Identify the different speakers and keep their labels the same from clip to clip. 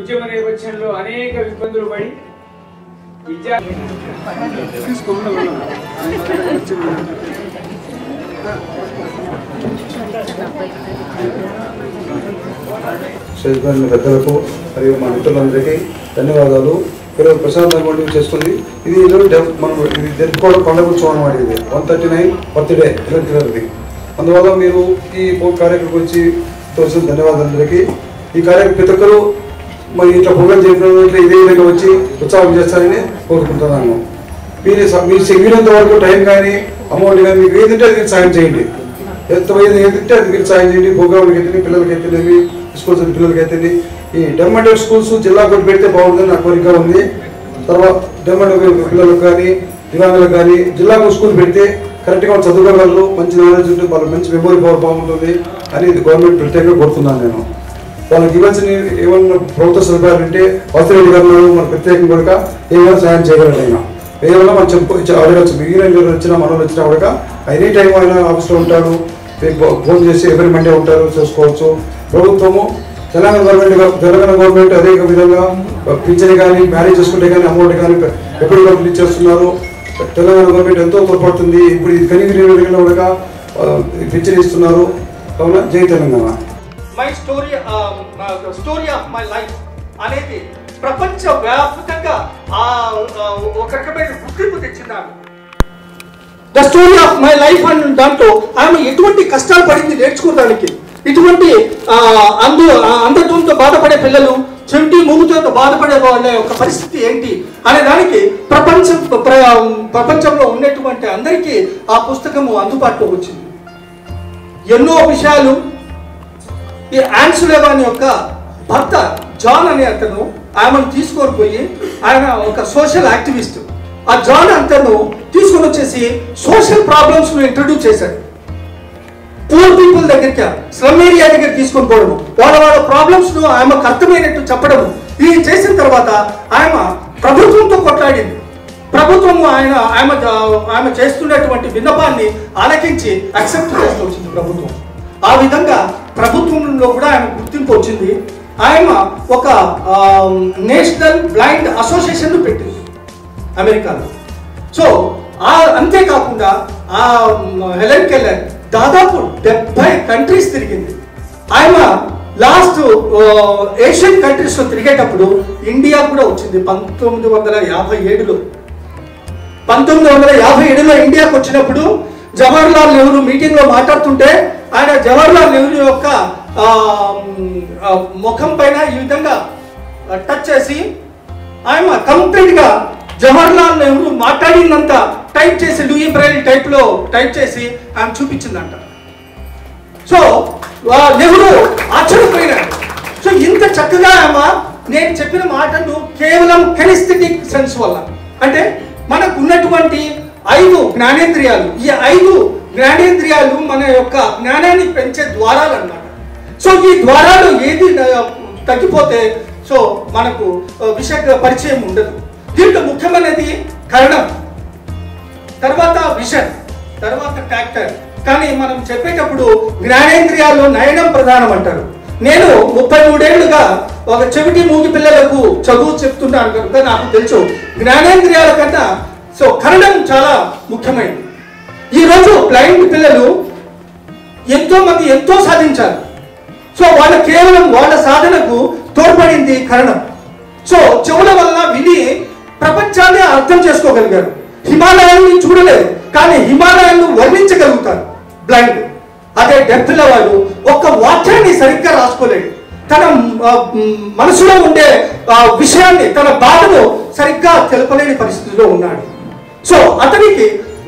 Speaker 1: ఉద్యమ నేపథ్యంలో అనేక ఇబ్బందులు పడి విద్యా
Speaker 2: శ్రేష్ఠమైన పెద్దలకు మరియు మా మిత్రులందరికీ ధన్యవాదాలు ఈరోజు ప్రశాంతంగా చేసుకుంది ఇది ఈరోజు డెవ్- మనం ఇది జరుపుకోవడం పండుగ ఉత్సవం అన్నమాట ఇది వన్ థర్టీ నైన్ బర్త్డే ఇలాంటిది అందువల్ల మీరు ఈ పో- కార్యక్రమం గురించి తోసిన ధన్యవాదాలు అందరికీ ఈ కార్యక్రమం ప్రతి ఒక్కరు మరి ఇట్లా ప్రోగ్రామ్ చేసిన ఇట్లా ఇదే విధంగా వచ్చి ఉత్సాహం చేస్తారని కోరుకుంటున్నాను మీరు స- మీ వీలంత వరకు టైం కానీ అమౌంట్ కానీ మీకు ఏదంటే అది మీరు సాయం చేయండి ఎంత ఏది ఏదంటే అది మీరు సాయం చేయండి ప్రోగ్రామ్కి అయితే పిల్లలకి అయితేనేమి స్కూల్స్ పిల్లలకి అయితే ఈ డెమండెడ్ స్కూల్స్ జిల్లా కూడా పెడితే బాగుందని నా కోరిక ఉంది తర్వాత డెమండెడ్ పిల్లలకు కానీ దివ్యాంగులకు కానీ జిల్లా స్కూల్ పెడితే కరెక్ట్గా వాళ్ళు చదువుకోగలరు మంచి నాలెడ్జ్ ఉంటుంది వాళ్ళకి మంచి మెమొరీ పవర్ బాగుంటుంది అని ఇది గవర్నమెంట్ ప్రత్యేకంగా కోరుతున్నాను నేను వాళ్ళకి ఇవ్వాల్సిన ఏమన్నా ప్రభుత్వ సదుపాయాలు ఉంటే వసతి గారు మన ప్రత్యేకంగా కూడా ఏమైనా సాయం చేయగలరు ఆయన ఏమైనా మనం చెప్పు ఇచ్చ- అడగచ్చు మిగిలిన వచ్చినా మనోళ్ళు వచ్చినా కూడా ఎనీ టైం ఆయన ఆఫీస్లో ఉంటాడు రేపు భో- భోజనం చేసి ఎవరి మండే ఉంటారు చూసుకోవచ్చు ప్రభుత్వము తెలంగాణ గవర్నమెంట్ గా- తెలంగాణ గవర్నమెంట్ అదే విధంగా పింఛన్ కానీ మ్యారేజ్ చేసుకుంటే కానీ అమౌంట్ కానీ ఎప్పటికప్పుడు ఇచ్చేస్తున్నారు తెలంగాణ గవర్నమెంట్ ఎంతో తోడ్పడుతుంది ఇప్పుడు ఇది కనిగిరి కూడా పింఛన్ ఇస్తున్నారు కావున జై Telangana
Speaker 3: my story story of my life అనేది ప్రపంచ వ్యాపకంగా ఆ ఆ, ఒక రకమైన గుర్తింపు తెచ్చింది ఆమె the story of my life అని దాంట్లో ఆమె ఎటువంటి కష్టాలు పడింది నేర్చుకోవడానికి ఇటువంటి ఆ, అందు ఆ, అంధత్వంతో బాధపడే పిల్లలు చెవిటి మూగుతో బాధపడే వాళ్ళ యొక్క పరిస్థితి ఏంటి అనే దానికి ప్రపంచం ప్ర- ప్రపంచంలో ఉన్నటువంటి అందరికీ ఆ పుస్తకము అందుబాటులో వచ్చింది ఎన్నో విషయాలు ఈ ఆన్సులేవాన్ యొక్క భర్త జాన్ అనే అతను ఆమెను తీసుకొని పోయి ఆయన ఒక సోషల్ యాక్టివిస్ట్ ఆ జాన్ అతను తీసుకొని వచ్చేసి సోషల్ ప్రాబ్లమ్స్ ను ఇంట్రడ్యూస్ చేశాడు పూర్ పీపుల్ దగ్గరికి స్లమ్ ఏరియా దగ్గర తీసుకొని పోవడము వాళ్ళ వాళ్ళ ప్రాబ్లమ్స్ ను ఆమెకు అర్థమైనట్టు చెప్పడము ఇది చేసిన తర్వాత ఆమె ప్రభుత్వంతో కొట్లాడింది ప్రభుత్వము ఆయన ఆమె ఆమె చేస్తున్నటువంటి విన్నపాన్ని ఆలకించి అక్సెప్ట్ చేస్తూ వచ్చింది ప్రభుత్వం ఆ విధంగా ప్రభుత్వంలో కూడా ఆయన గుర్తింపు వచ్చింది ఆయన ఒక నేషనల్ బ్లైండ్ అసోసియేషన్ పెట్టింది అమెరికాలో సో ఆ అంతేకాకుండా ఆ హెలెన్ కెల్లర్ దాదాపు డెబ్బై కంట్రీస్ తిరిగింది ఆయన లాస్ట్ ఏషియన్ కంట్రీస్ లో తిరిగేటప్పుడు ఇండియా కూడా వచ్చింది పంతొమ్మిది వందల యాభై ఏడులో పంతొమ్మిది వందల యాభై ఏడులో ఇండియాకు వచ్చినప్పుడు జవహర్లాల్ నెహ్రూ మీటింగ్ లో మాట్లాడుతుంటే ఆయన జవహర్లాల్ నెహ్రూ యొక్క ఆ, ఆ, ముఖం పైన ఈ విధంగా టచ్ చేసి ఆయన కంప్లీట్ గా జవహర్లాల్ నెహ్రూ మాట్లాడినంత టైప్ చేసి లూయి బ్రైల్ టైప్ లో టైప్ చేసి ఆమె చూపించిందంట సో ఆ నెహ్రూ ఆశ్చర్యపోయినాడు సో ఇంత చక్కగా ఆమె నేను చెప్పిన మాటను కేవలం కెనిస్థెటిక్ సెన్స్ వల్ల అంటే మనకు ఉన్నటువంటి ఐదు జ్ఞానేంద్రియాలు ఈ ఐదు జ్ఞానేంద్రియాలు మన యొక్క జ్ఞానాన్ని పెంచే ద్వారాలు అన్నమాట సో ఈ ద్వారాలు ఏది ఆ, తగ్గిపోతే సో మనకు ఆ, విషయ పరిచయం ఉండదు దీంట్లో ముఖ్యమైనది కరణం తర్వాత విషన్ తర్వాత ట్రాక్టర్ కానీ మనం చెప్పేటప్పుడు జ్ఞానేంద్రియాల్లో నయనం ప్రధానం అంటారు నేను ముప్పై మూడేళ్లుగా ఒక చెవిటి మూగి పిల్లలకు చదువు చెప్తున్నాను కనుక నాకు తెలుసు జ్ఞానేంద్రియాల కన్నా సో కరణం చాలా ముఖ్యమైనది ఈరోజు బ్లైండ్ పిల్లలు ఎంతో మంది ఎంతో సాధించారు సో వాళ్ళు కేవలం వాళ్ళ సాధనకు తోడ్పడింది కరణం సో చెవుల వల్ల విని ప్రపంచాన్ని అర్థం చేసుకోగలిగారు హిమాలయాన్ని చూడలేదు కానీ హిమాలయాన్ని వర్ణించగలుగుతారు బ్లైండ్ అదే డెప్త్ వాడు ఒక్క వాక్యాన్ని సరిగ్గా రాసుకోలేడు తన ఆ, మ్, మనసులో ఉండే ఆ, విషయాన్ని తన బాధను సరిగ్గా తెలపలేని పరిస్థితిలో ఉన్నాడు సో అతనికి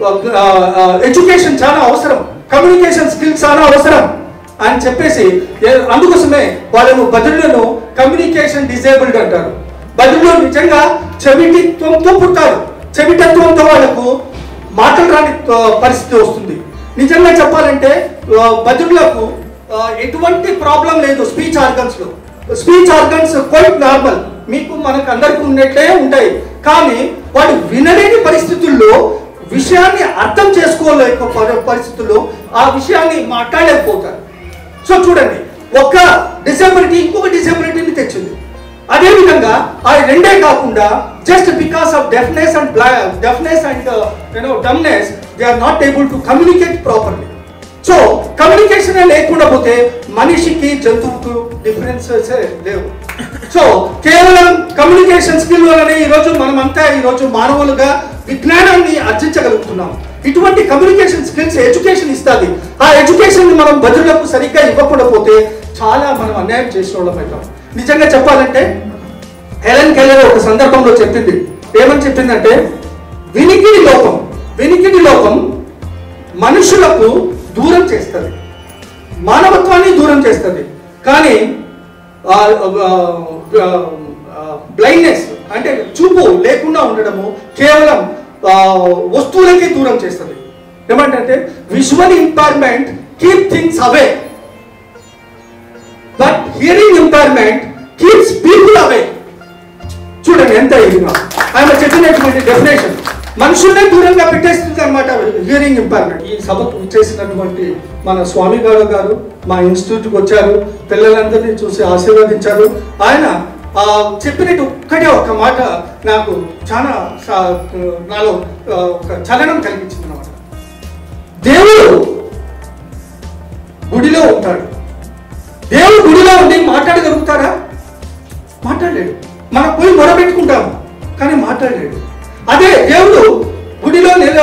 Speaker 3: ఎడ్యుకేషన్ చాలా అవసరం కమ్యూనికేషన్ స్కిల్స్ చాలా అవసరం అని చెప్పేసి ఏ- అందుకోసమే వాళ్ళను బదులను కమ్యూనికేషన్ డిసేబుల్డ్ అంటారు బదులు నిజంగా చెవిటిత్వంతో పుట్టారు చెవిటత్వంతో వాళ్ళకు మాటలు రాని ఆ, పరిస్థితి వస్తుంది నిజంగా చెప్పాలంటే ఆ, బదులకు ఆ, ఎటువంటి ప్రాబ్లం లేదు స్పీచ్ ఆర్గన్స్ లో స్పీచ్ ఆర్గన్స్ క్వైట్ నార్మల్ మీకు మనకు అందరికీ ఉన్నట్లే ఉంటాయి కానీ వాడు వినలేని పరిస్థితుల్లో విషయాన్ని అర్థం చేసుకోలేక పరి- పరిస్థితుల్లో ఆ విషయాన్ని మాట్లాడలేకపోతారు సో చూడండి ఒక డిసేబిలిటీ ఇంకొక డిసేబిలిటీని తెచ్చింది అదే విధంగా ఆ రెండే కాకుండా just because of deafness and deafness and you know dumbness they are not able to communicate properly so communication లేకుండా పోతే మనిషికి జంతువుకు డిఫరెన్సెస్ లేవు సో కేవలం కమ్యూనికేషన్ స్కిల్ వల్లనే ఈరోజు మనమంతా ఈరోజు మానవులుగా విజ్ఞానాన్ని అర్జించగలుగుతున్నాం ఇటువంటి కమ్యూనికేషన్ స్కిల్స్ ఎడ్యుకేషన్ ఇస్తుంది ఆ ఎడ్యుకేషన్ మనం బదులకు సరిగ్గా ఇవ్వకుండా పోతే చాలా మనం అన్యాయం చేసిన వాళ్ళం అవుతాం నిజంగా చెప్పాలంటే హెలెన్ కెల్లర్ ఒక సందర్భంలో చెప్పింది ఏమని చెప్పిందంటే వినికిడి లోపం వినికిడి లోపం మనుషులకు దూరం చేస్తుంది మానవత్వాన్ని దూరం చేస్తుంది కానీ బ్లైండ్నెస్ అంటే చూపు లేకుండా ఉండడము కేవలం ఆ, వస్తువులకి దూరం చేస్తుంది ఏమంటే visual impairment keep things away but hearing impairment keeps people away చూడండి ఎంత ఇదిగా ఆయన చెప్పినటువంటి డెఫినేషన్ మనుషుల్నే దూరంగా పెట్టేస్తుంది అనమాట హియరింగ్ ఇంపైర్మెంట్ ఈ సభకు చేసినటువంటి మన స్వామి గారు గారు మా ఇన్స్టిట్యూట్కి వచ్చారు పిల్లలందరినీ చూసి ఆశీర్వదించారు ఆయన ఆ, చెప్పినట్టు ఒక్కటే ఒక మాట నాకు చాలా సా- నాలో ఆ, ఒక చలనం కలిగించింది అనమాట దేవుడు గుడిలో ఉంటాడు దేవుడు గుడిలో ఉండి మాట్లాడగలుగుతాడా మాట్లాడలేడు మనం పోయి మొరబెట్టుకుంటాము కానీ మాట్లాడలేడు అదే దేవుడు గుడిలో నిల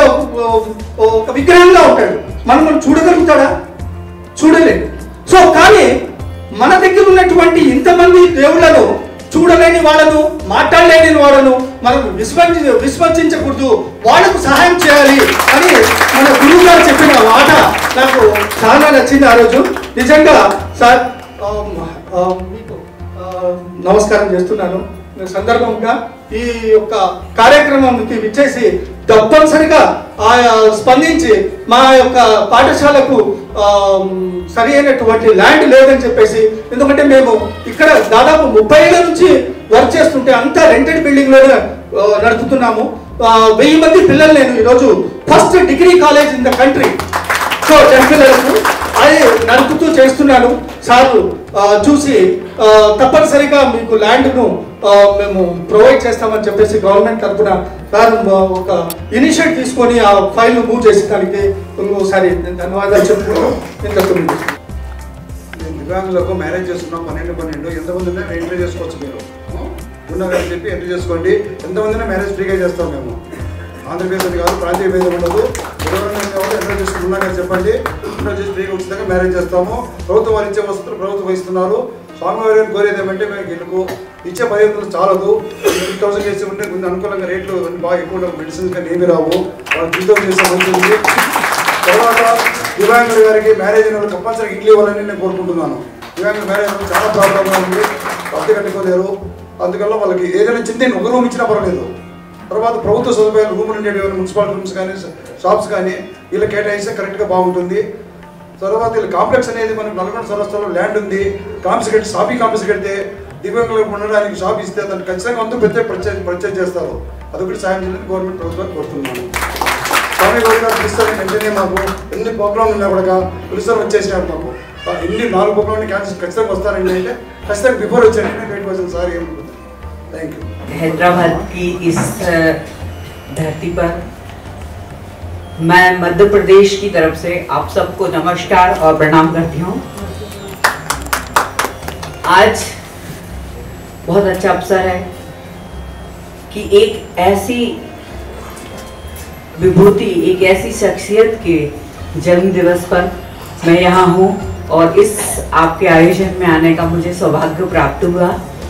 Speaker 3: ఒక విగ్రహంగా ఉంటాడు మనం మనం చూడగలుగుతాడా చూడలేడు సో కానీ మన దగ్గర ఉన్నటువంటి ఇంతమంది దేవుళ్ళను చూడలేని వాళ్ళను మాట్లాడలేని వాళ్ళను మనం విస్మరించి విస్మరించకూడదు వాళ్ళకు సహాయం చేయాలి అని మన గురువు గారు చెప్పిన మాట నాకు చాలా నచ్చింది ఆ రోజు నిజంగా సార్ ఆ, ఆ, మీకు ఆ, నమస్కారం చేస్తున్నాను ఈ సందర్భంగా ఈ యొక్క కార్యక్రమానికి విచ్చేసి తప్పనిసరిగా ఆ స్పందించి మా యొక్క పాఠశాలకు ఆ, సరి అయినటువంటి ల్యాండ్ లేదని చెప్పేసి ఎందుకంటే మేము ఇక్కడ దాదాపు ముప్పై ఏళ్ళ నుంచి వర్క్ చేస్తుంటే అంతా రెంటెడ్ బిల్డింగ్ లోనే ఆ, నడుపుతున్నాము ఆ, వెయ్యి మంది పిల్లలు నేను ఈరోజు first degree college in the country so టెంపుల్కు అది నడుపుతూ చేస్తున్నాను సార్ ఆ, చూసి ఆ, తప్పనిసరిగా మీకు ల్యాండ్ను ఆ, మేము ప్రొవైడ్ చేస్తామని చెప్పేసి గవర్నమెంట్ తరఫున సార్ ఆ, ఒక ఇనిషియేట్ తీసుకొని ఆ ఫైల్ మూవ్ చేసి దానికి ఇంకోసారి నేను ధన్యవాదాలు చెప్పుకుంటూ ఇంతకు
Speaker 2: నేను దివ్యాంగులకు మ్యారేజ్ చేస్తున్నాం పన్నెండు పన్నెండు ఎంతమంది ఉన్నా ఎంట్రీ చేసుకోవచ్చు మీరు ఉన్నారని చెప్పి ఎంట్రీ చేసుకోండి ఎంతమందినా మ్యారేజ్ ఫ్రీగా చేస్తాం మేము ఆంధ్రప్రదేశ్ అని కాదు ప్రాంతీయ భేదం ఉండదు ఎవరైనా ఎవరు ఎంట్రీ చేసుకుని ఉన్నారని చెప్పండి ఎంట్రీ చేసి ఫ్రీగా ఉచితంగా మ్యారేజ్ చేస్తాము ప్రభుత్వం వారు ఇచ్చే వస్తువులు ప్రభుత్వం ఇస్తున్నారు స్వామివారి గారు కోరేది ఏమంటే మేము ఇల్లుకు ఇచ్చే పది వందలు చాలదు ఫిఫ్టీ థౌసండ్ చేసి ఉంటే కొంచెం అనుకూలంగా రేట్లు అన్ని బాగా ఎక్కువ ఉండవు మెడిసిన్స్ కానీ ఏమీ రావు వాళ్ళు జీతం చేసే మంచిది తర్వాత దివ్యాంగుల గారికి మ్యారేజ్ అయిన వాళ్ళు కంపల్సరీ ఇల్లు ఇవ్వాలని నేను కోరుకుంటున్నాను దివ్యాంగుల మ్యారేజ్ అయిన చాలా ప్రాబ్లంగా ఉంది అద్దె కట్టుకోలేరు అందువల్ల వాళ్ళకి ఏదైనా చిన్న ఒక రూమ్ ఇచ్చినా పర్వాలేదు తర్వాత ప్రభుత్వ సదుపాయాలు రూములు ఉండేవి మున్సిపాలిటీ రూమ్స్ కానీ షాప్స్ కానీ వీళ్ళు కేటాయిస్తే కరెక్ట్గా బాగుంటుంది తర్వాత వీళ్ళ కాంప్లెక్స్ అనేది మనకు నల్గొండ సరస్సులో ల్యాండ్ ఉంది కాంప్లెక్స్ కట్టి షాపింగ్ కాంప్లెక్స్ కడితే దివ్యాంగులకు ఉండడానికి షాప్ ఇస్తే దాన్ని ఖచ్చితంగా అందరూ ప్రత్యేక పర్చేజ్ పర్చేజ్ చేస్తారు అదొకటి సాయం చేయాలని గవర్నమెంట్ ప్రభుత్వాన్ని కోరుతున్నాను స్వామి గారు గారు పిలుస్తారు వెంటనే మాకు ఎన్ని ప్రోగ్రాంలు ఉన్నా కూడా పిలుస్తారు వచ్చేసినారు మాకు ఆ ఎన్ని నాలుగు ప్రోగ్రామ్ని క్యాన్సిల్ ఖచ్చితంగా వస్తారండి అంటే ఖచ్చితంగా బిఫోర్ వచ్చారండి నేను వెయిట్ కోసం సార్ ఏమనుకుంటాను థ్యాంక్ యూ
Speaker 4: हैदराबाद की इस अ, धरती पर मैं मध्य प्रदेश की तरफ से आप सबको नमस्कार और प्रणाम करती हूँ आज बहुत अच्छा अवसर है कि एक ऐसी विभूति एक ऐसी शख्सियत के जन्म दिवस पर मैं यहाँ हूँ और इस आपके आयोजन में आने का मुझे सौभाग्य प्राप्त हुआ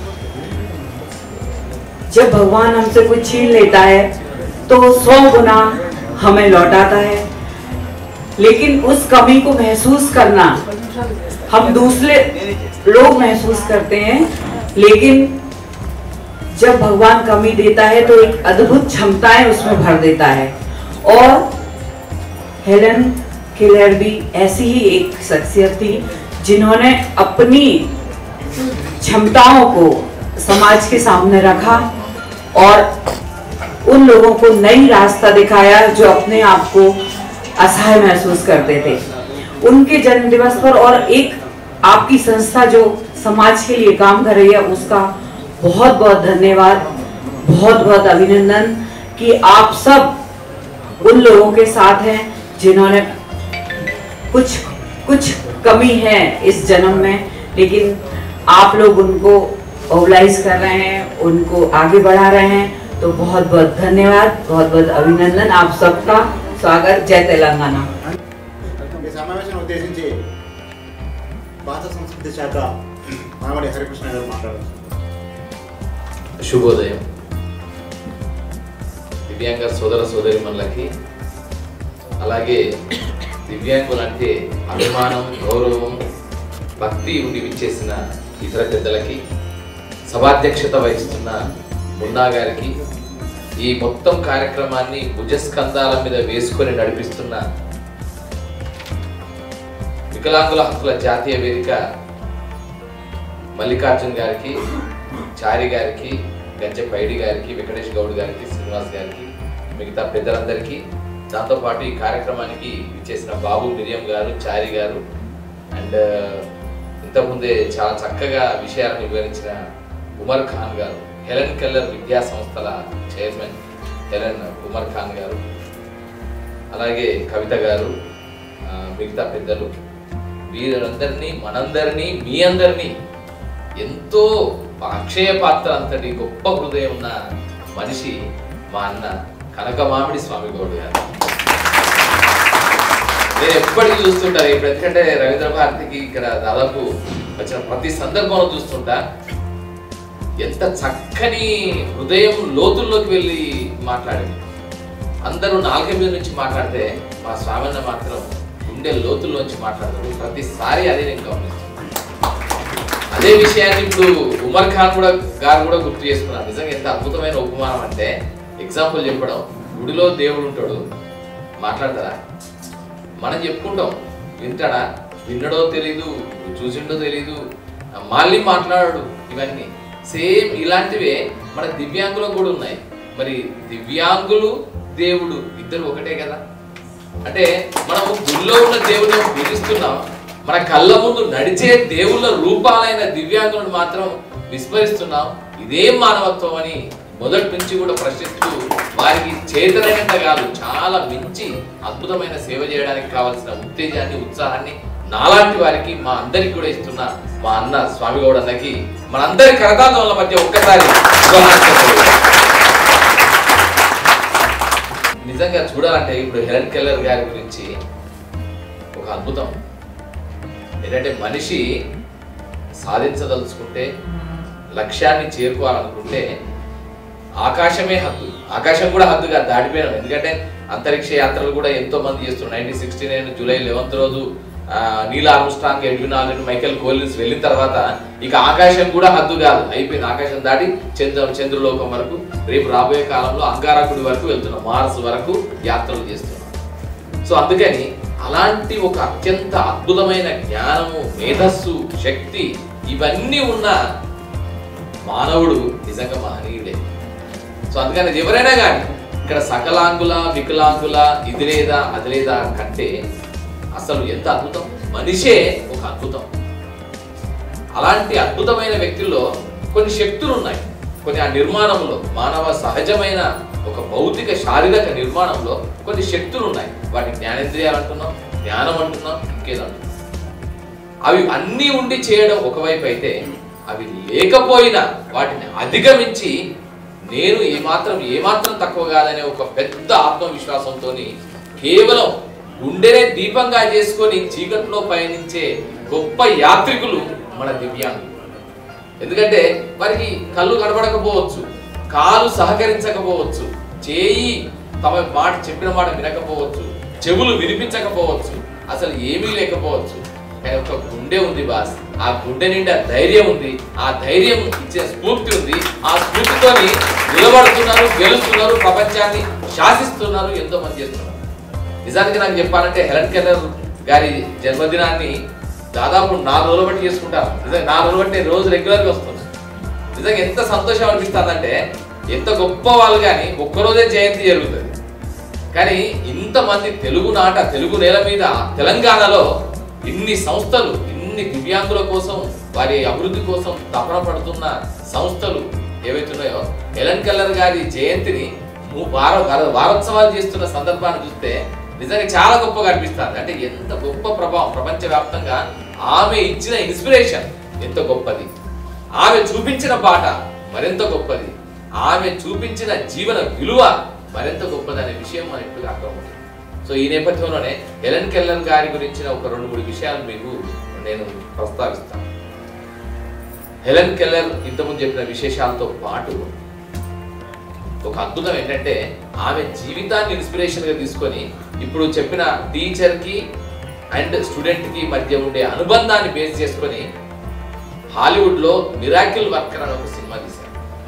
Speaker 4: जब भगवान हमसे कुछ छीन लेता है तो सौ गुना हमें लौटाता है लेकिन उस कमी को महसूस करना हम दूसरे लोग महसूस करते हैं लेकिन जब भगवान कमी देता है तो एक अद्भुत क्षमताएं उसमें भर देता है और हेलन किलर भी ऐसी ही एक शख्सियत थी जिन्होंने अपनी क्षमताओं को समाज के सामने रखा और उन लोगों को नई रास्ता दिखाया जो अपने आप को असहाय महसूस करते थे उनके जन्म दिवस पर और एक आपकी संस्था जो समाज के लिए काम कर रही है उसका बहुत बहुत धन्यवाद बहुत बहुत अभिनंदन कि आप सब उन लोगों के साथ हैं जिन्होंने कुछ कुछ कमी है इस जन्म में लेकिन आप लोग उनको मोबिलाइज कर रहे हैं उनको आगे बढ़ा रहे हैं तो बहुत बहुत धन्यवाद बहुत बहुत अभिनंदन आप सबका स्वागत जय तेलंगाना
Speaker 5: ఈ సమావేశం ఉద్దేశించి భాషా సంస్కృతి శాఖ మానవడి హరికృష్ణ గారు మాట్లాడారు
Speaker 6: శుభోదయం దివ్యాంగ సోదర సోదరిమణులకి అలాగే దివ్యాంగులంటే అభిమానం గౌరవం భక్తి ఉండి విచ్చేసిన ఇతర పెద్దలకి సభాధ్యక్షత వహిస్తున్న మున్నా గారికి ఈ మొత్తం కార్యక్రమాన్ని భుజస్కంధాల మీద వేసుకొని నడిపిస్తున్న వికలాంగుల హక్కుల జాతీయ వేదిక మల్లికార్జున్ గారికి చారి గారికి గంజె పైడి గారికి వెంకటేష్ గౌడ్ గారికి శ్రీనివాస్ గారికి మిగతా పెద్దలందరికీ దాంతోపాటు ఈ కార్యక్రమానికి ఇచ్చేసిన బాబు మిరియం గారు చారి గారు అండ్ ఇంతకుముందే చాలా చక్కగా విషయాలను వివరించిన ఉమర్ ఖాన్ గారు హెలెన్ కెల్లర్ విద్యా సంస్థల చైర్మన్ హెలెన్ ఉమర్ ఖాన్ గారు అలాగే కవిత గారు ఆ, మిగతా పెద్దలు వీరందరినీ మనందరినీ మీ అందరినీ ఎంతో అక్షయ పాత్ర అంతటి గొప్ప హృదయం ఉన్న మనిషి మా అన్న కనకమామిడి స్వామి గౌడ్ గారు నేను ఎప్పటికీ చూస్తుంటా ఇప్పుడు ఎందుకంటే రవీంద్ర భారతికి ఇక్కడ దాదాపు వచ్చిన ప్రతి సందర్భంలో చూస్తుంటా ఎంత చక్కని హృదయం లోతుల్లోకి వెళ్ళి మాట్లాడింది అందరూ నాలుక మీద నుంచి మాట్లాడితే మా స్వామన్న మాత్రం గుండె లోతుల్లోంచి మాట్లాడతాడు ప్రతిసారి అదే నేను గమనిస్తాను అదే విషయాన్ని ఇప్పుడు ఉమర్ ఖాన్ కూడా గారు కూడా గుర్తు చేసుకున్నారు నిజంగా ఎంత అద్భుతమైన ఉపమానం అంటే ఎగ్జాంపుల్ చెప్పడం గుడిలో దేవుడు ఉంటాడు మాట్లాడతారా మనం చెప్పుకుంటాం వింటాడా విన్నడో తెలీదు చూసిండో తెలీదు మళ్ళీ మాట్లాడాడు ఇవన్నీ సేమ్ ఇలాంటివే మన దివ్యాంగులకు కూడా ఉన్నాయి మరి దివ్యాంగులు దేవుడు ఇద్దరు ఒకటే కదా అంటే మనం గుళ్ళో ఉన్న దేవుని పిలుస్తున్నాం మన కళ్ళ ముందు నడిచే దేవుళ్ళ రూపాలైన దివ్యాంగులను మాత్రం విస్మరిస్తున్నాం ఇదేం మానవత్వం అని మొదటి నుంచి కూడా ప్రశ్నిస్తూ వారికి చేతనైనంత కాదు చాలా మించి అద్భుతమైన సేవ చేయడానికి కావాల్సిన ఉత్తేజాన్ని ఉత్సాహాన్ని నాలాంటి వారికి మా అందరికి కూడా ఇస్తున్న మా అన్న స్వామి గౌడ్ అన్నకి మనందరి కరతాంతముల మధ్య ఒక్కసారి జోహార్ చెప్పండి. నిజంగా చూడాలంటే ఇప్పుడు హెలెన్ కెల్లర్ గారి గురించి ఒక అద్భుతం ఏంటంటే మనిషి సాధించదలుచుకుంటే లక్ష్యాన్ని చేరుకోవాలనుకుంటే ఆకాశమే హద్దు ఆకాశం కూడా హద్దుగా దాటిపోయినాం ఎందుకంటే అంతరిక్ష యాత్రలు కూడా ఎంతో మంది చేస్తున్నారు nineteen sixty nine July eleventh రోజు ఆ, Neil Armstrong Edwin already Michael Collins వెళ్ళిన తర్వాత ఇక ఆకాశం కూడా హద్దు కాదు అయిపోయింది ఆకాశం దాటి చంద్ర చంద్రలోకం వరకు రేపు రాబోయే కాలంలో అంగారకుడి వరకు వెళ్తున్నాం మార్స్ వరకు యాత్రలు చేస్తున్నాం సో అందుకని అలాంటి ఒక అత్యంత అద్భుతమైన జ్ఞానము మేధస్సు శక్తి ఇవన్నీ ఉన్న మానవుడు నిజంగా మహనీయుడే సో అందుకని అది ఎవరైనా కానీ ఇక్కడ సకలాంగుల వికలాంగుల ఇది లేదా అది లేదా కంటే అసలు ఎంత అద్భుతం మనిషే ఒక అద్భుతం అలాంటి అద్భుతమైన వ్యక్తుల్లో కొన్ని శక్తులు ఉన్నాయి కొన్ని ఆ నిర్మాణంలో మానవ సహజమైన ఒక భౌతిక శారీరక నిర్మాణంలో కొన్ని శక్తులు ఉన్నాయి వాటి జ్ఞానేంద్రియాలు అంటున్నాం జ్ఞానం అంటున్నాం ఇంకేదో అంటున్నాం అవి అన్నీ ఉండి చేయడం ఒకవైపు అయితే అవి లేకపోయినా వాటిని అధిగమించి నేను ఏమాత్రం ఏమాత్రం తక్కువ కాదనే ఒక పెద్ద ఆత్మవిశ్వాసంతో కేవలం గుండెనే దీపంగా చేసుకొని చీకట్లో పయనించే గొప్ప యాత్రికులు మన దివ్యాంగులు ఎందుకంటే వారికి కళ్ళు కనబడకపోవచ్చు కాలు సహకరించకపోవచ్చు చేయి తమ మాట చెప్పిన మాట వినకపోవచ్చు చెవులు వినిపించకపోవచ్చు అసలు ఏమీ లేకపోవచ్చు కానీ ఒక గుండె ఉంది బాస్ ఆ గుండె నిండా ధైర్యం ఉంది ఆ ధైర్యం ఇచ్చే స్ఫూర్తి ఉంది ఆ స్ఫూర్తితోని నిలబడుతున్నారు గెలుస్తున్నారు ప్రపంచాన్ని శాసిస్తున్నారు ఎంతో మంది చేస్తున్నారు నిజానికి నాకు చెప్పాలంటే హెలెన్ కెల్లర్ గారి జన్మదినాన్ని దాదాపు నాలుగు రోజులు బట్టి చేసుకుంటాను నిజంగా నాలుగు రోజులు బట్టి నేను రోజు రెగ్యులర్గా వస్తున్నాను నిజంగా ఎంత సంతోషం అనిపిస్తుందంటే ఎంత గొప్ప వాళ్ళు కానీ ఒక్కరోజే జయంతి జరుగుతుంది కానీ ఇంతమంది తెలుగు నాట తెలుగు నేల మీద తెలంగాణలో ఇన్ని సంస్థలు ఇన్ని ఎన్ని దివ్యాంగుల కోసం వారి అభివృద్ధి కోసం తపన పడుతున్న సంస్థలు ఏవైతున్నాయో ఎలన్ కల్లర్ గారి జయంతిని ము- వార వార- వారోత్సవాలు చేస్తున్న సందర్భాన్ని చూస్తే నిజంగా చాలా గొప్పగా అనిపిస్తుంది అంటే ఎంత గొప్ప ప్రభావం ప్రపంచవ్యాప్తంగా ఆమె ఇచ్చిన ఇన్స్పిరేషన్ ఎంత గొప్పది ఆమె చూపించిన బాట మరింత గొప్పది ఆమె చూపించిన జీవన విలువ మరింత గొప్పది అనే విషయం మనకి ఇప్పుడు అర్థమవుతుంది సో ఈ నేపథ్యంలోనే ఎలన్ కెల్లన్ గారి గురించిన ఒక రెండు మూడు విషయాలు మీకు నేను ప్రస్తావిస్తాను హెలెన్ కెల్లర్ ఇంతకుముందు చెప్పిన విశేషాలతో పాటు ఒక అద్భుతం ఏంటంటే ఆమె జీవితాన్ని ఇన్స్పిరేషన్ గా తీసుకొని ఇప్పుడు చెప్పిన టీచర్ కి అండ్ స్టూడెంట్ కి మధ్య ఉండే అనుబంధాన్ని బేస్ చేసుకొని హాలీవుడ్ లో మిరాకిల్ వర్కర్ అని ఒక సినిమా తీశారు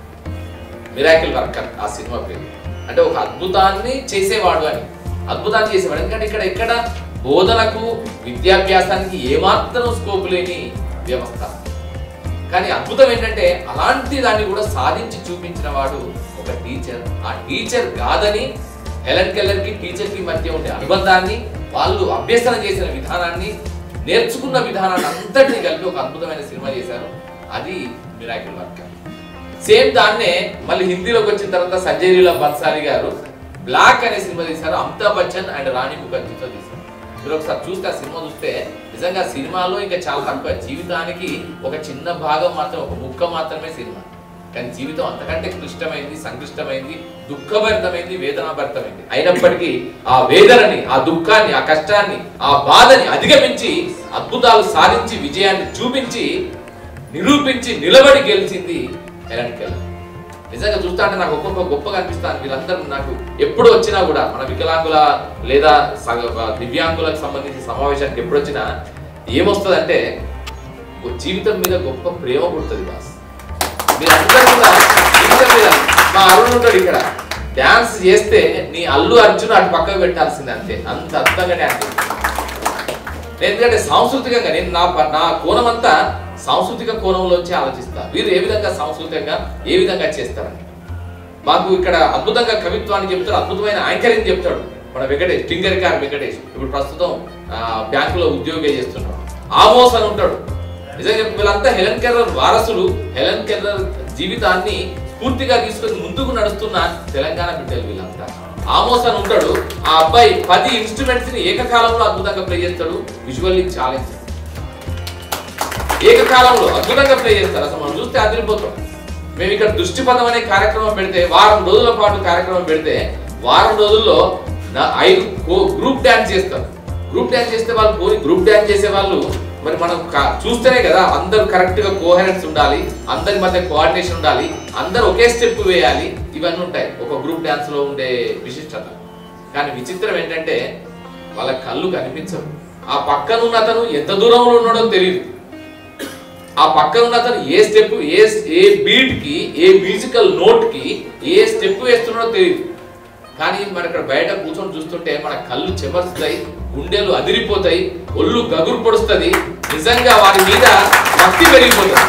Speaker 6: మిరాకిల్ వర్కర్ ఆ సినిమా పేరు అంటే ఒక అద్భుతాన్ని చేసేవాడు అని అద్భుతాన్ని చేసేవాడు ఎందుకంటే ఇక్కడ ఎక్కడ బోధనకు విద్యాభ్యాసానికి ఏమాత్రం స్కోప్ లేని వ్యవస్థ కానీ అద్భుతం ఏంటంటే అలాంటి దాన్ని కూడా సాధించి చూపించిన వాడు ఒక టీచర్ ఆ టీచర్ కాదని హెలెన్ కెల్లర్ కి టీచర్ కి మధ్య ఉండే అనుబంధాన్ని వాళ్ళు అభ్యసన చేసిన విధానాన్ని నేర్చుకున్న విధానాన్ని అంతటిని కలిపి ఒక అద్భుతమైన సినిమా చేశారు అది మిరాకిల్ వర్క్ సేమ్ దాన్నే మళ్ళీ హిందీలోకి వచ్చిన తర్వాత సంజయ్ లీలా బన్సాలి గారు బ్లాక్ అనే సినిమా తీశారు అమితాబ్ బచ్చన్ అండ్ రాణి ముఖర్జీతో తీశారు మీరు ఒకసారి చూస్తే ఆ సినిమా చూస్తే నిజంగా సినిమాలో ఇంకా చాలా తక్కువ జీవితానికి ఒక చిన్న భాగం మాత్రం ఒక ముక్క మాత్రమే సినిమా కానీ జీవితం అంతకంటే క్లిష్టమైంది సంక్లిష్టమైంది దుఃఖభరితమైంది వేదనాభరితమైంది అయినప్పటికీ ఆ వేదనని ఆ దుఃఖాన్ని ఆ కష్టాన్ని ఆ బాధని అధిగమించి అద్భుతాలు సాధించి విజయాన్ని చూపించి నిరూపించి నిలబడి గెలిచింది ఎలాంటి కెల్లర్ నిజంగా చూస్తా అంటే నాకు ఒక్కొక్క గొప్పగా అనిపిస్తాను వీళ్ళందరూ నాకు ఎప్పుడు వచ్చినా కూడా మన వికలాంగుల లేదా సగ- దివ్యాంగులకు సంబంధించి సమావేశానికి ఎప్పుడు వచ్చినా ఏమొస్తుందంటే ఓ జీవితం మీద గొప్ప ప్రేమ పుడుతుంది బాస్ మీరందరూ కూడా జీవితం మీద మా అరుణ్ ఉంటాడు ఇక్కడ డాన్స్ చేస్తే నీ అల్లు అర్జున్ అటు పక్కకు పెట్టాల్సిందే అంతే అంత అద్భుతంగా డాన్స్ చేస్తాడు. ఎందుకంటే సాంస్కృతికంగా నేను నా ప- నా కోణం అంతా సాంస్కృతిక కోణంలోంచి ఆలోచిస్తా వీరు ఏ విధంగా సాంస్కృతికంగా ఏ విధంగా చేస్తారని మాకు ఇక్కడ అద్భుతంగా కవిత్వాన్ని చెప్తాడు అద్భుతమైన యాంకరింగ్ చెప్తాడు మన వెంకటేష్ టింగర్ కార్ వెంకటేష్ ఇప్పుడు ప్రస్తుతం ఆ, బ్యాంకులో ఉద్యోగం చేస్తున్నాడు ఆమోస్ అని ఉంటాడు నిజంగా చెప్పు వీళ్ళంతా హెలెన్ కెర్రర్ వారసులు హెలెన్ కెర్రర్ జీవితాన్ని స్ఫూర్తిగా తీసుకొని ముందుకు నడుస్తున్న తెలంగాణ బిడ్డలు వీళ్ళంతా ఆమోస్ అని ఉంటాడు ఆ అబ్బాయి పది ఇన్స్ట్రుమెంట్స్ ని ఏకకాలంలో అద్భుతంగా ప్లే చేస్తాడు విజువల్లీ ఛాలెంజ్ ఏకకాలంలో అద్భుతంగా ప్లే చేస్తారు అసలు మనం చూస్తే అదిరిపోతాం మేము ఇక్కడ దృష్టిపథం అనే కార్యక్రమం పెడితే వారం రోజుల పాటు కార్యక్రమం పెడితే వారం రోజుల్లో నా ఐదు కో- గ్రూప్ డ్యాన్స్ చేస్తారు గ్రూప్ డ్యాన్స్ చేస్తే వాళ్ళు పోయి గ్రూప్ డ్యాన్స్ చేసే వాళ్ళు మరి మనం క- చూస్తేనే కదా అందరూ కరెక్ట్ గా కోహరెన్స్ ఉండాలి అందరి మధ్య కోఆర్డినేషన్ ఉండాలి అందరూ ఒకే స్టెప్ వేయాలి ఇవన్నీ ఉంటాయి ఒక గ్రూప్ డ్యాన్స్ లో ఉండే విశిష్టత కానీ విచిత్రం ఏంటంటే వాళ్ళ కళ్ళు కనిపించవు ఆ పక్కన ఉన్న అతను ఎంత దూరంలో ఉన్నాడో తెలియదు ఆ పక్కన ఉన్న అతను ఏ స్టెప్ ఏ ఏ బీట్ కి ఏ మ్యూజికల్ నోట్ కి ఏ స్టెప్ వేస్తున్నాడో తెలియదు కానీ మన ఇక్కడ బయట కూర్చొని చూస్తుంటే మన కళ్ళు చెమర్చుతాయి గుండెలు అదిరిపోతాయి ఒళ్ళు గగురు పొడుస్తుంది నిజంగా వారి మీద భక్తి పెరిగిపోతుంది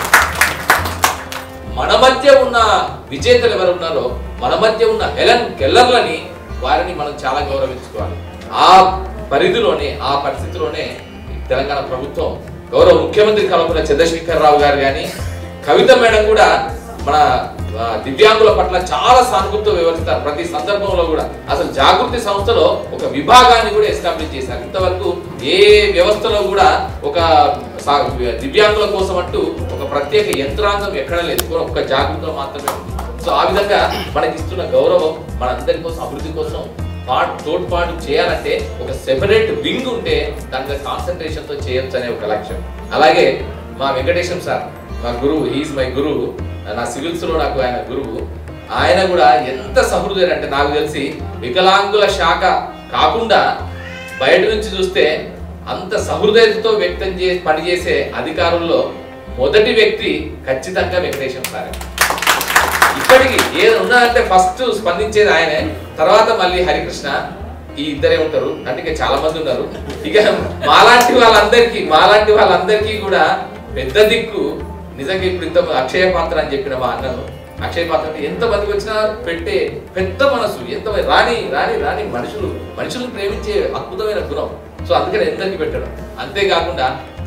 Speaker 6: మన మధ్య ఉన్న విజేతలు ఎవరు ఉన్నారో మన మధ్య ఉన్న హెలెన్ కెల్లర్లని వారిని మనం చాలా గౌరవించుకోవాలి ఆ పరిధిలోనే ఆ పరిస్థితిలోనే తెలంగాణ ప్రభుత్వం గౌరవ ముఖ్యమంత్రి కల్పన చంద్రశేఖర్ రావు గారు కానీ కవిత మేడం కూడా మన ఆ, దివ్యాంగుల పట్ల చాలా సానుభూతితో వివరిస్తారు ప్రతి సందర్భంలో కూడా అసలు జాగృతి సంస్థలో ఒక విభాగాన్ని కూడా ఎస్టాబ్లిష్ చేశారు ఇంతవరకు ఏ వ్యవస్థలో కూడా ఒక సా- దివ్యాంగుల కోసం అంటూ ఒక ప్రత్యేక యంత్రాంగం ఎక్కడ లేదు ఒక జాగృతిలో మాత్రమే ఉంది సో ఆ విధంగా మనకి ఇస్తున్న గౌరవం మనందరి కోసం అభివృద్ధి కోసం పాటు తోడ్పాటు చేయాలంటే ఒక సెపరేట్ వింగ్ ఉంటే దాని మీద కాన్సన్ట్రేషన్ తో చేయొచ్చు అనే ఒక లక్ష్యం అలాగే మా వెంకటేశం సార్ మా గురువు హీఈస్ మై గురువు నా సివిల్స్ లో నాకు ఆయన గురువు ఆయన కూడా ఎంత సహృదయుడు అంటే నాకు తెలిసి వికలాంగుల శాఖ కాకుండా బయట నుంచి చూస్తే అంత సహృదయతతో వ్యక్తం చే పనిచేసే అధికారుల్లో మొదటి వ్యక్తి ఖచ్చితంగా వెంకటేశం సార్ ఇప్పటికి ఏది ఉన్నదంటే ఫస్ట్ స్పందించేది ఆయనే తర్వాత మళ్ళీ హరికృష్ణ ఈ ఇద్దరే ఉంటారు అంటే ఇక చాలా మంది ఉన్నారు ఇక మాలాంటి వాళ్ళందరికీ మాలాంటి వాళ్ళందరికీ కూడా పెద్ద దిక్కు నిజంగా ఇప్పుడు ఇంత అక్షయ పాత్ర అని చెప్పిన మా అన్నను అక్షయ పాత్ర అంటే ఎంత మందికి వచ్చినా పెట్టే పెద్ద మనసు ఎంత రాని రాని రాని మనుషులు మనుషులను ప్రేమించే అద్భుతమైన గుణం సో అందుకని ఎందరికి పెట్టడం అంతేకాకుండా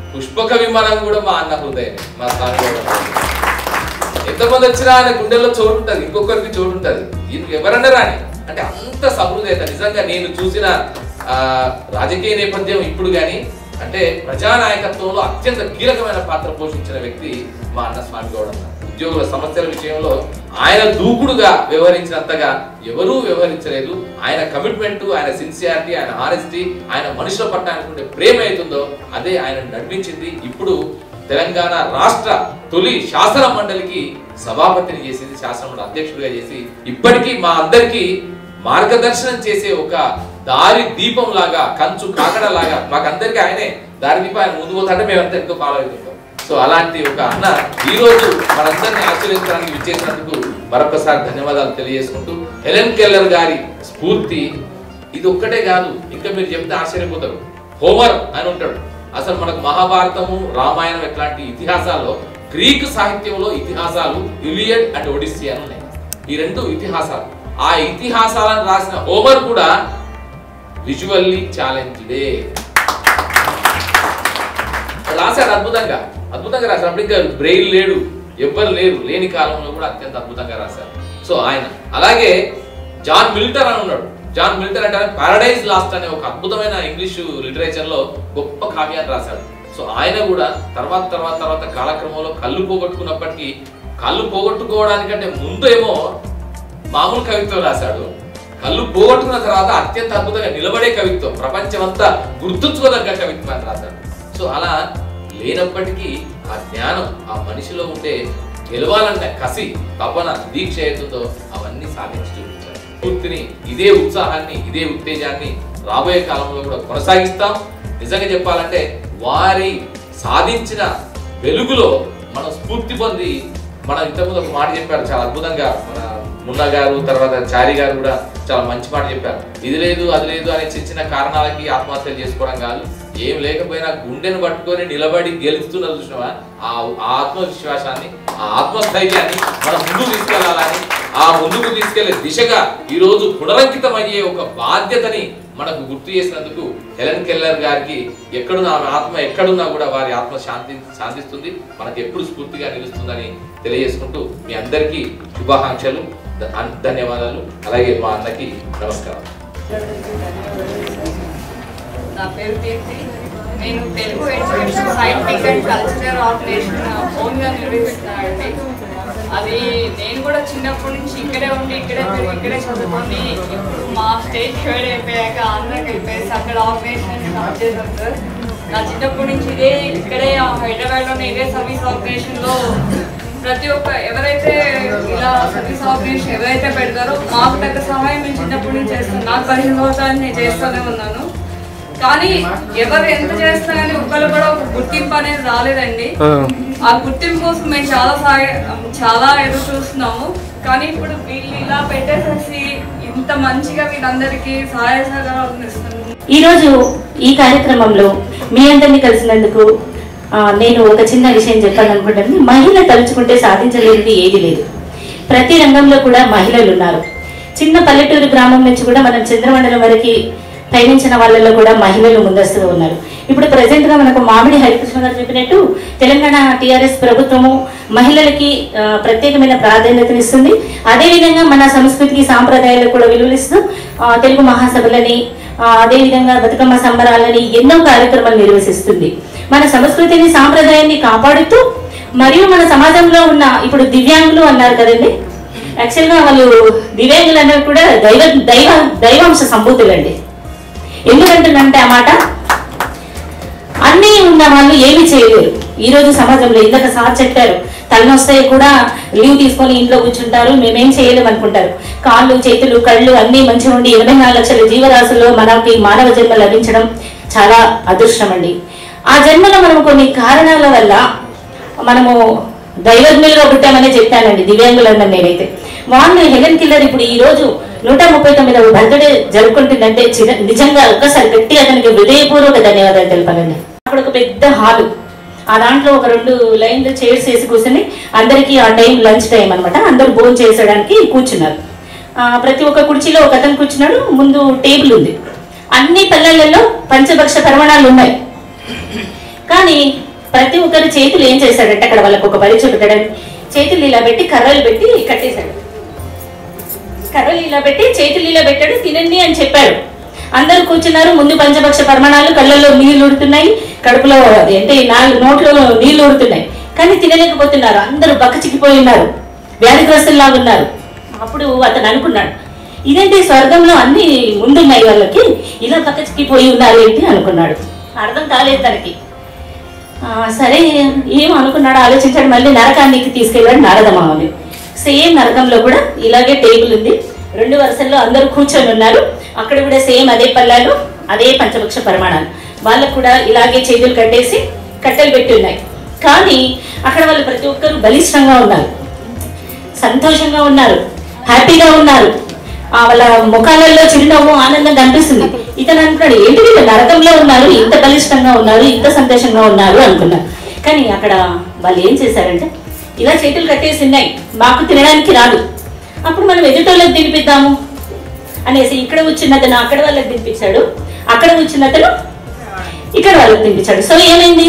Speaker 6: పుష్పక విమానం కూడా మా అన్న హృదయమే మా స్వామి గౌడ ఎంతమంది వచ్చినా ఆయన గుండెల్లో చోటు ఉంటుంది ఇంకొకరికి చోటు ఉంటుంది ఈయన ఎవరన్నా రాని అంటే అంత సహృదయత నిజంగా నేను చూసిన ఆ, రాజకీయ నేపథ్యం ఇప్పుడు కానీ అంటే ప్రజానాయకత్వంలో అత్యంత కీలకమైన పాత్ర పోషించిన వ్యక్తి మా అన్న స్వామి గౌడ అన్న. ఉద్యోగుల సమస్యల విషయంలో ఆయన దూకుడుగా వ్యవహరించినంతగా ఎవరూ వ్యవహరించలేదు ఆయన కమిట్మెంట్ ఆయన సిన్సియారిటీ ఆయన హానెస్టీ ఆయన మనుషుల పట్ల ఆయనకుండే ప్రేమ అవుతుందో అదే ఆయన నడిపించింది ఇప్పుడు తెలంగాణ రాష్ట్ర తొలి శాసన మండలికి సభాపతిని చేసింది శాసన మండలి అధ్యక్షుడిగా చేసి ఇప్పటికీ మా అందరికీ మార్గదర్శనం చేసే ఒక దారి దీపం లాగా కంచు కాకడ లాగా మాకందరికీ ఆయనే దారి దీపం ఆయన ముందు పోతాంటే మేమంతా ఎంతో ఫాలో అవుతుంటాం సో అలాంటి ఒక అన్న ఈ రోజు మనందరినీ ఆశీర్వదించడానికి విచ్చేసినందుకు మరొకసారి ధన్యవాదాలు తెలియజేసుకుంటూ హెలెన్ కెల్లర్ గారి స్ఫూర్తి ఇది ఒక్కటే కాదు ఇంకా మీరు చెప్తే ఆశ్చర్యపోతారు హోమర్ అని ఉంటాడు అసలు మనకు మహాభారతము రామాయణం ఇట్లాంటి ఇతిహాసాల్లో గ్రీకు సాహిత్యంలో ఇతిహాసాలు ఇలియడ్ అండ్ ఒడిస్సీ అని ఉన్నాయి ఈ రెండు ఇతిహాసాలు ఆ ఇతిహాసాలను రాసిన హోమర్ కూడా విజువల్లీ ఛాలెంజ్డే రాశాడు అద్భుతంగా అద్భుతంగా రాశాడు అప్పుడు ఇంకా బ్రెయిన్ లేడు ఎవ్వరు లేరు లేని కాలంలో కూడా అత్యంత అద్భుతంగా రాశారు సో ఆయన అలాగే జాన్ మిల్టర్ అని ఉన్నాడు జాన్ మిల్టర్ అంటే పారడైజ్ లాస్ట్ అనే ఒక అద్భుతమైన ఇంగ్లీష్ లిటరేచర్ లో గొప్ప కావ్యాన్ని రాశాడు సో ఆయన కూడా తర్వాత తర్వాత తర్వాత కాలక్రమంలో కళ్ళు పోగొట్టుకున్నప్పటికీ కళ్ళు పోగొట్టుకోవడానికంటే ముందు ఏమో మామూలు కవిత్వం రాశాడు కళ్ళు పోగొట్టుకున్న తర్వాత అత్యంత అద్భుతంగా నిలబడే కవిత్వం ప్రపంచమంతా గుర్తుంచుకోదగ్గ కవిత్వాన్ని రాశాడు సో అలా లేనప్పటికీ ఆ జ్ఞానం ఆ మనిషిలో ఉండే గెలవాలన్న కసి తపన దీక్ష ఏతుందో అవన్నీ సాధించి చూపించారు పూర్తిని ఇదే ఉత్సాహాన్ని ఇదే ఉత్తేజాన్ని రాబోయే కాలంలో కూడా కొనసాగిస్తాం నిజంగా చెప్పాలంటే వారి సాధించిన వెలుగులో మనం స్ఫూర్తి పొంది మనం ఇంతకుముందు ఒక మాట చెప్పారు చాలా అద్భుతంగా మన మున్నా గారు తర్వాత చారి గారు కూడా చాలా మంచి మాట చెప్పారు ఇది లేదు అది లేదు అనే చిన్న చిన్న కారణాలకి ఆత్మహత్యలు చేసుకోవడం కాదు ఏం లేకపోయినా గుండెను పట్టుకొని నిలబడి గెలుస్తున్నారు చూసినావా ఆ ఆ ఆత్మవిశ్వాసాన్ని ఆ ఆత్మస్థైర్యాన్ని మనం ముందుకు తీసుకెళ్లాలని ఆ ముందుకు తీసుకెళ్లే దిశగా ఈ రోజు పునరంకితమయ్యే ఒక బాధ్యతని మనకు గుర్తు చేసినందుకు హెలెన్ కెల్లర్ గారికి ఎక్కడున్నా ఆమె ఆత్మ ఎక్కడున్నా కూడా వారి ఆత్మ శాంతి శాంతిస్తుంది మనకు ఎప్పుడు స్ఫూర్తిగా నిలుస్తుందని తెలియజేసుకుంటూ మీ అందరికీ శుభాకాంక్షలు ధ- ధన్యవాదాలు అలాగే మా అన్నకి నమస్కారం
Speaker 7: నా పేరు కీర్తి నేను Telugu education scientific and cultural organisation ఓన్గా నిర్వహిస్తున్నానండి అది నేను కూడా చిన్నప్పటి నుంచి ఇక్కడే ఉండి ఇక్కడే పెరిగి ఇక్కడే చదువుకొని ఇప్పుడు మా స్టేట్ షేడ్ అయిపోయాక ఆంధ్రాకి వెళ్ళిపోయేసి అక్కడ ఆర్గనైజేషన్ స్టార్ట్ చేశాం సార్ నా చిన్నప్పటి నుంచి ఇదే ఇక్కడే ఆ హైదరాబాద్లోనే ఇదే సర్వీస్ ఆర్గనైజేషన్లో ప్రతి ఒక్క ఎవరైతే ఇలా సర్వీస్ ఆర్గనైజేషన్ ఎవరైతే పెడతారో మాకు తగ్గ సహాయం నేను చిన్నప్పటి నుంచి చేస్తాను నాకు పదిహేను సంవత్సరాలు నేను చేస్తూనే ఉన్నాను కానీ ఎవరు ఎంత చేస్తున్నా కానీ ఒక్కరు కూడా ఒక గుర్తింపు అనేది రాలేదండి ఆ గుర్తింపు కోసం మేము చాలా సాయ చాలా ఎదురు చూస్తున్నాము కానీ ఇప్పుడు వీళ్ళు ఇలా పెట్టేసేసి ఇంత మంచిగా వీళ్ళందరికీ సహాయ సహకారాలు ఇస్తున్నారు
Speaker 8: ఈరోజు ఈ కార్యక్రమంలో మీ అందరినీ కలిసినందుకు ఆ, నేను ఒక చిన్న విషయం చెప్పాలనుకుంటాను మహిళ తలుచుకుంటే సాధించలేనిది ఏది లేదు ప్రతి రంగంలో కూడా మహిళలు ఉన్నారు చిన్న పల్లెటూరు గ్రామం నుంచి కూడా మనం చంద్రమండలం వరకు పయనించిన వాళ్ళలో కూడా మహిళలు ముందస్తుగా ఉన్నారు ఇప్పుడు ప్రజెంట్ గా మనకు మామిడి హరికృష్ణ గారు చెప్పినట్టు తెలంగాణ టిఆర్ఎస్ ప్రభుత్వము మహిళలకి ఆ, ప్రత్యేకమైన ప్రాధాన్యతనిస్తుంది అదేవిధంగా మన సంస్కృతికి సాంప్రదాయాలకు కూడా విలువలిస్తూ ఆ, తెలుగు మహాసభలని ఆ, అదేవిధంగా బతుకమ్మ సంబరాలని ఎన్నో కార్యక్రమాలు నిర్వహిస్తుంది మన సంస్కృతిని సాంప్రదాయాన్ని కాపాడుతూ మరియు మన సమాజంలో ఉన్న ఇప్పుడు దివ్యాంగులు అన్నారు కదండి యాక్చువల్గా వాళ్ళు దివ్యాంగులు అన్నది కూడా దైవ దైవ దైవాంశ సంభూతులండి ఎందుకంటున్నంటే ఆ మాట అన్నీ ఉన్న వాళ్ళు ఏమీ చేయలేరు ఈ రోజు సమాజంలో ఇందాక సార్ చెప్పారు తలనొస్తే కూడా లీవ్ తీసుకొని ఇంట్లో కూర్చుంటారు మేమేం చేయలేం అనుకుంటారు కాళ్ళు చేతులు కళ్ళు అన్నీ మంచిగా ఉండి ఇరవై నాలుగు లక్షల జీవరాశుల్లో మనకి మానవ జన్మ లభించడం చాలా అదృష్టం అండి ఆ జన్మలో మనం కొన్ని కారణాల వల్ల మనము దైవజ్ఞులుగా పుట్టామనే చెప్పానండి దివ్యాంగులన్న నేనైతే వాళ్ళు హెలెన్ కిల్లర్ ఇప్పుడు ఈ రోజు నూట ముప్పై తొమ్మిదవ బర్త్డే జరుపుకుంటుందంటే చిర- నిజంగా ఒక్కసారి గట్టిగా అతనికి హృదయపూర్వక ధన్యవాదాలు తెలపాలండి అక్కడ ఒక పెద్ద హాలు ఆ దాంట్లో ఒక రెండు లైన్లు చైర్స్ వేసి కూర్చొని అందరికీ ఆ టైం లంచ్ టైం అన్నమాట అందరూ భోజనం చేసడానికి కూర్చున్నారు ఆ, ప్రతి ఒక్క కుర్చీలో ఒక అతను కూర్చున్నాడు ముందు టేబుల్ ఉంది అన్ని పల్లెలలో పంచభక్ష పరమాణాలు ఉన్నాయి కానీ ప్రతి ఒక్కరి చేతులు ఏం చేశాడంటే అక్కడ వాళ్ళకు ఒక పరీక్ష పెట్టడానికి చేతులు ఇలా పెట్టి కర్రలు పెట్టి కట్టేశాడు కర్రలు ఇలా పెట్టి చేతులు ఇలా పెట్టాడు తినండి అని చెప్పాడు అందరూ కూర్చున్నారు ముందు పంచపక్ష పరిమాణాలు కళ్ళల్లో నీళ్లు ఊడుతున్నాయి కడుపులో అంటే నాలుగు నోట్లో నీళ్లు ఊడుతున్నాయి కానీ తినలేకపోతున్నారు అందరూ బక్క చిక్కిపోయి ఉన్నారు వ్యాధిగ్రస్తుల్లాగా ఉన్నారు అప్పుడు అతను అనుకున్నాడు ఇదేంటి స్వర్గంలో అన్ని ముందున్నాయి వాళ్ళకి ఇలా బక్క చిక్కిపోయి ఉన్నారు ఏంటి అనుకున్నాడు అర్థం కాలేదు తనకి ఆ, సరే ఏం అనుకున్నాడు ఆలోచించాడు మళ్ళీ నరకానికి తీసుకెళ్ళాడు నారదమామని సేమ్ నరకంలో కూడా ఇలాగే టేబుల్ ఉంది రెండు వరుసల్లో అందరూ కూర్చొని ఉన్నారు అక్కడ కూడా సేమ్ అదే పల్లాలు అదే పంచపక్ష పరిమాణాలు వాళ్ళకు కూడా ఇలాగే చేతులు కట్టేసి కట్టెలు పెట్టి ఉన్నాయి కానీ అక్కడ వాళ్ళు ప్రతి ఒక్కరు బలిష్టంగా ఉన్నారు సంతోషంగా ఉన్నారు హ్యాపీగా ఉన్నారు ఆ వాళ్ళ ముఖాలలో చిరునవ్వు ఆనందం కనిపిస్తుంది ఇతను అనుకున్నాడు ఏంటి వీళ్ళు నరకంలో ఉన్నారు ఇంత బలిష్టంగా ఉన్నారు ఇంత సంతోషంగా ఉన్నారు అనుకున్నారు కానీ అక్కడ వాళ్ళు ఏం చేశారంటే ఇలా చేతులు కట్టేసి ఉన్నాయి మాకు తినడానికి రాదు అప్పుడు మనం ఎదుటోళ్ళకి తినిపిద్దాము అనేసి ఇక్కడ కూర్చున్నతను అక్కడ వాళ్ళకి తినిపించాడు అక్కడ కూర్చున్నతను ఇక్కడ వాళ్ళకి తినిపించాడు సో ఏమైంది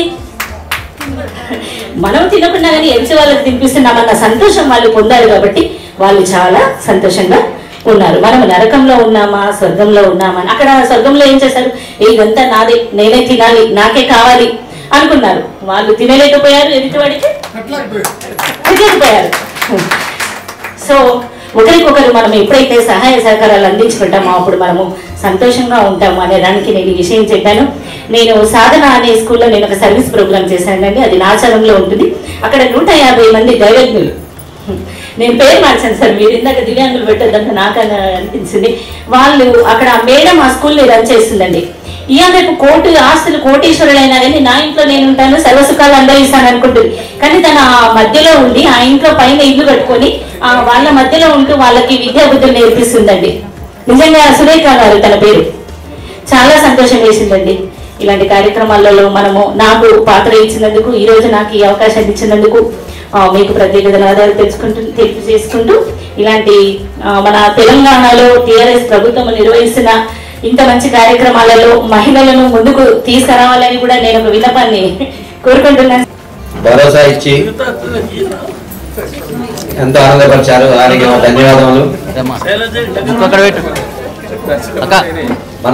Speaker 8: మనం తినకుండా కానీ ఎరిచి వాళ్ళకి తినిపిస్తున్నామన్న సంతోషం వాళ్ళు పొందారు కాబట్టి వాళ్ళు చాలా సంతోషంగా ఉన్నారు మనం నరకంలో ఉన్నామా స్వర్గంలో ఉన్నామా అని. అక్కడ స్వర్గంలో ఏం చేశారు "ఏ, ఇదంతా నాదే నేనే తినాలి నాకే కావాలి అనుకున్నారు వాళ్ళు తినలేకపోయారు ఎదుటివాడికి తినలేకపోయారు సో ఒకరికొకరు మనం ఎప్పుడైతే సహాయ సహకారాలు అందించుకుంటామో అప్పుడు మనము సంతోషంగా ఉంటాము అనే దానికి నేను ఈ విషయం చెప్పాను నేను సాధన అనే స్కూల్లో నేను ఒక సర్వీస్ ప్రోగ్రామ్ చేశానండి అది నాచారంలో ఉంటుంది అక్కడ నూట యాభై మంది దైవజ్ఞులు నేను పేరు మార్చాను సార్ మీరు ఇందాక దివ్యాంగులు పెట్టొద్దంటే నాకు అని అనిపించింది వాళ్ళు అక్కడ ఆ మేడం ఆ స్కూల్ని రన్ చేస్తుందండి ఇవాళ రేపు కోటి ఆస్తులు కోటీశ్వరులైనా కానీ నా ఇంట్లో నేను ఉంటాను సర్వసుఖాలు అనుభవిస్తాను అనుకుంటుంది కానీ తన ఆ మధ్యలో ఉండి ఆ ఇంట్లో పైన ఇల్లు కట్టుకొని ఆ వాళ్ళ మధ్యలో ఉంటూ వాళ్ళకి విద్యా బుద్ధులు నేర్పిస్తుందండి నిజంగా సురేఖ గారు తన పేరు చాలా సంతోషం వేసిందండి ఇలాంటి కార్యక్రమాలలో మనము నాకు పాత్ర ఇచ్చినందుకు ఈ రోజు నాకు ఈ అవకాశాన్ని ఇచ్చినందుకు ఆ, మీకు ప్రత్యేక ధన్యవాదాలు తెలుసుకుంటూ తెలిపి చేసుకుంటూ ఇలాంటి ఆ, మన తెలంగాణలో టిఆర్ఎస్ ప్రభుత్వం నిర్వహిస్తున్న ఇంత మంచి కార్యక్రమాలలో మహిళలను ముందుకు తీసుకురావాలని కూడా నేను ఒక విన్నపాన్ని కోరుకుంటున్నాను
Speaker 9: భరోసా ఇచ్చి ఎంతో ఆనందపరిచారు వారికి మా ధన్యవాదములు మన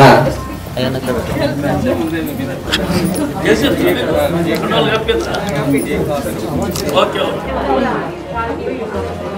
Speaker 10: ఓకే